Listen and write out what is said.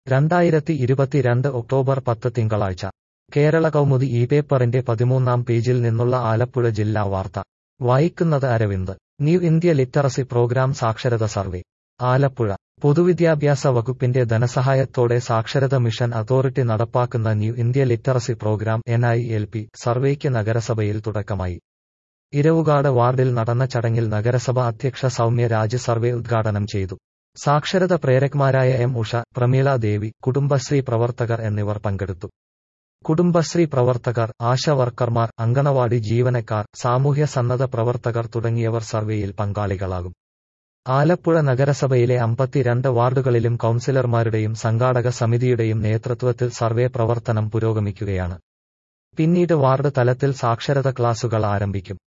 രണ്ടായിരത്തി ഇരുപത്തിരണ്ട് ഒക്ടോബർ പത്ത് തിങ്കളാഴ്ച കേരള കൗമുദി ഈ പേപ്പറിന്റെ പതിമൂന്നാം പേജിൽ നിന്നുള്ള ആലപ്പുഴ ജില്ലാ വാർത്ത വായിക്കുന്നത് Aravind New India literacy programme സാക്ഷരത സർവേ ആലപ്പുഴ പൊതുവിദ്യാഭ്യാസ വകുപ്പിന്റെ ധനസഹായത്തോടെ സാക്ഷരത മിഷൻ അതോറിറ്റി നടപ്പാക്കുന്ന New India literacy programme N I L P സർവേക്ക് നഗരസഭയിൽ തുടക്കമായി ഇരവുകാട് വാർഡിൽ നടന്ന ചടങ്ങിൽ നഗരസഭ അധ്യക്ഷ സൗമ്യ രാജ് സർവേ ഉദ്ഘാടനം ചെയ്തു സാക്ഷരത പ്രേരക്മാരായ എം ഉഷ പ്രമീള ദേവി കുടുംബശ്രീ പ്രവർത്തകർ എന്നിവർ പങ്കെടുത്തു കുടുംബശ്രീ പ്രവർത്തകർ ആശാവർക്കർമാർ അങ്കണവാടി ജീവനക്കാർ സാമൂഹ്യ സന്നദ്ധ പ്രവർത്തകർ തുടങ്ങിയവർ സർവേയിൽ പങ്കാളികളാകും ആലപ്പുഴ നഗരസഭയിലെ അമ്പത്തിരണ്ട് വാർഡുകളിലും കൌൺസിലർമാരുടെയും സംഘാടക സമിതിയുടെയും നേതൃത്വത്തിൽ സർവേ പ്രവർത്തനം പുരോഗമിക്കുകയാണ് പിന്നീട് വാർഡ് തലത്തിൽ സാക്ഷരത ക്ലാസുകൾ ആരംഭിക്കും